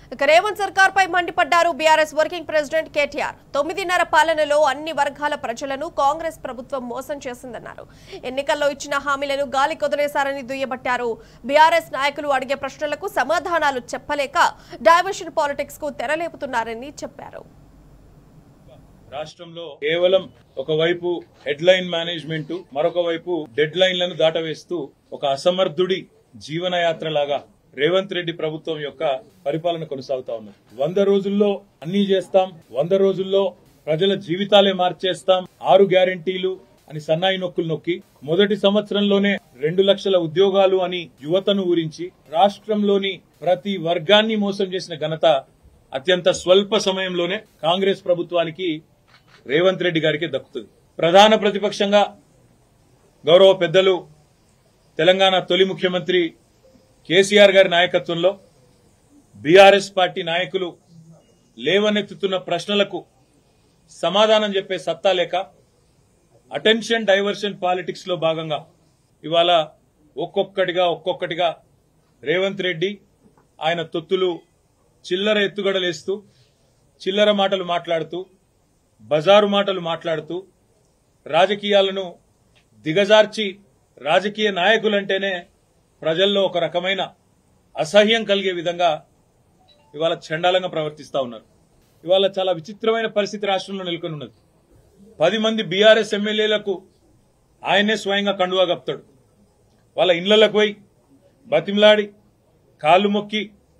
ఇక రేవంత్ సర్కార్ పై మండిపడ్డారు బీఆర్ఎస్ వర్కింగ్ ప్రెసిడెంట్ కేటీఆర్ తొమ్మిదిన్నర పాలనలో అన్ని వర్గాల ప్రజలను కాంగ్రెస్ ప్రభుత్వం మోసం చేసిందన్నారు ఎన్నికల్లో ఇచ్చిన హామీలను గాలి కొదిలేశారని దుయ్యబట్టారు బీఆర్ఎస్ నాయకులు అడిగే ప్రశ్నలకు సమాధానాలు చెప్పలేక డైవర్షన్ పాలిటిక్స్ కు తెరలేపుతున్నారని చెప్పారు రాష్ట్రంలో కేవలం ఒకవైపు హెడ్ లైన్ మేనేజ్మెంట్ మరొక వైపు డెడ్ లైన్లను దాటవేస్తూ ఒక అసమర్థుడి జీవనయాత్ర లాగా రేవంత్ రెడ్డి ప్రభుత్వం యొక్క పరిపాలన కొనసాగుతా ఉన్నది వంద రోజుల్లో అన్ని చేస్తాం వంద రోజుల్లో ప్రజల జీవితాలే మార్చేస్తాం ఆరు గ్యారంటీలు అని సన్నాయి నొక్కులు నొక్కి మొదటి సంవత్సరంలోనే రెండు లక్షల ఉద్యోగాలు అని యువతను ఊరించి రాష్ట్రంలోని ప్రతి వర్గాన్ని మోసం చేసిన ఘనత అత్యంత స్వల్ప సమయంలోనే కాంగ్రెస్ ప్రభుత్వానికి రేవంత్ రెడ్డి గారికి దక్కుతుంది ప్రధాన ప్రతిపక్షంగా గౌరవ పెద్దలు తెలంగాణ తొలి ముఖ్యమంత్రి కేసీఆర్ గారి నాయకత్వంలో బీఆర్ఎస్ పార్టీ నాయకులు లేవనెత్తుతున్న ప్రశ్నలకు సమాధానం చెప్పే సత్తా లేక అటెన్షన్ డైవర్షన్ పాలిటిక్స్ లో భాగంగా ఇవాళ ఒక్కొక్కటిగా ఒక్కొక్కటిగా రేవంత్ రెడ్డి ఆయన తొత్తులు చిల్లర ఎత్తుగడలేస్తూ చిల్లర మాటలు మాట్లాడుతూ బజారు మాటలు మాట్లాడుతూ రాజకీయాలను దిగజార్చి రాజకీయ నాయకులంటేనే ప్రజల్లో ఒక రకమైన అసహ్యం కలిగే విధంగా ఇవాళ చండాలంగా ప్రవర్తిస్తా ఉన్నారు ఇవాళ చాలా విచిత్రమైన పరిస్థితి రాష్ట్రంలో నెలకొని ఉన్నది పది మంది బీఆర్ఎస్ ఎమ్మెల్యేలకు ఆయనే స్వయంగా కండువా కప్తాడు వాళ్ళ ఇళ్లకు పోయి బతిమలాడి కాళ్ళు మొక్కి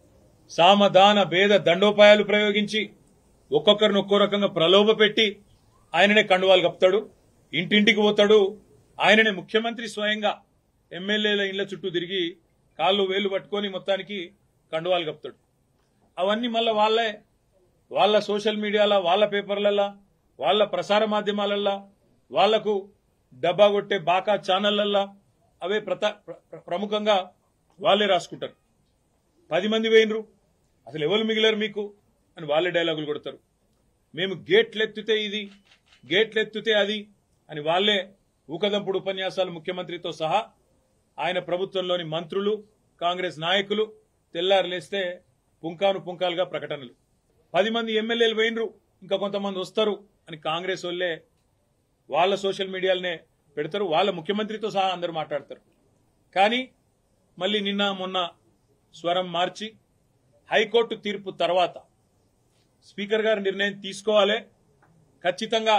సామదాన భేద దండోపాయాలు ప్రయోగించి ఒక్కొక్కరిని ఒక్కో రకంగా ప్రలోభ పెట్టి ఆయననే కండువాలు కప్తాడు ఇంటింటికి పోతాడు ఆయననే ముఖ్యమంత్రి స్వయంగా ఎమ్మెల్యేల ఇళ్ల చుట్టూ తిరిగి కాళ్ళు వేలు పట్టుకొని మొత్తానికి కండువాలు కప్తాడు అవన్నీ మళ్ళా వాళ్ళే వాళ్ళ సోషల్ మీడియాలో వాళ్ళ పేపర్లల్లో వాళ్ళ ప్రసార మాధ్యమాలల్లో వాళ్లకు డబ్బా కొట్టే బాకా ఛానళ్లల్లో అవే ప్రత- ప్ర- ప్ర- ప్రముఖంగా వాళ్ళే రాసుకుంటారు పది మంది వేయినరు అసలు ఎవరు మిగిలారు మీకు అని వాళ్ళే డైలాగులు కొడతారు మేము గేట్లెత్తితే ఇది గేట్లెత్తితే అది అని వాళ్ళే ఊకదంపుడు ఉపన్యాసాలు ముఖ్యమంత్రితో సహా ఆయన ప్రభుత్వంలోని మంత్రులు కాంగ్రెస్ నాయకులు తెల్లారు లేస్తే పుంకాను పుంకాలుగా ప్రకటనలు పది మంది ఎమ్మెల్యేలు పోయినరు ఇంకా కొంతమంది వస్తారు అని కాంగ్రెస్ వాళ్ళే వాళ్ళ సోషల్ మీడియాలనే పెడతారు వాళ్ళ ముఖ్యమంత్రితో సహా అందరూ మాట్లాడతారు కానీ మళ్ళీ నిన్న మొన్న స్వరం మార్చి హైకోర్టు తీర్పు తర్వాత స్పీకర్ గారు నిర్ణయం తీసుకోవాలి ఖచ్చితంగా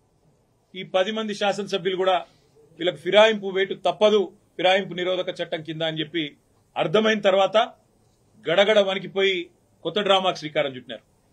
ఈ పది మంది శాసనసభ్యులు కూడా వీళ్ళకి ఫిరాయింపు వేటు తప్పదు ఫిరాయింపు నిరోధక చట్టం కింద అని చెప్పి అర్థమైన తర్వాత గడగడ వణికిపోయి కొత్త డ్రామాకు శ్రీకారం చుట్టినారు